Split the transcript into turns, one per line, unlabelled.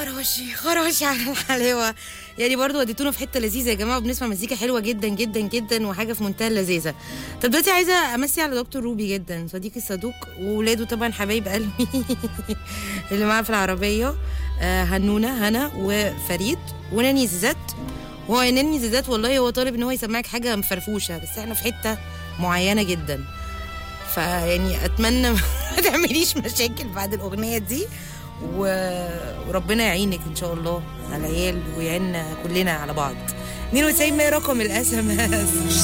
خراشي خراشي على الحلاوه يعني برضو وديتونا في حته لذيذه يا جماعه وبنسمع مزيكا حلوه جدا جدا جدا وحاجه في منتهى اللذاذه طب دلوقتي عايزه امسي على دكتور روبي جدا صديقي الصدوق وولاده طبعا حبايب قلبي اللي معاه في العربيه آه، هنونه هنا وفريد وناني زيزات هو ناني زيزات والله هو طالب ان هو يسمعك حاجه مفرفوشه بس احنا في حته معينه جدا فيعني اتمنى ما تعمليش مشاكل بعد الاغنيه دي و- وربنا يعينك ان شاء الله على العيال ويعيننا كلنا على بعض 92 رقم الاس ام اس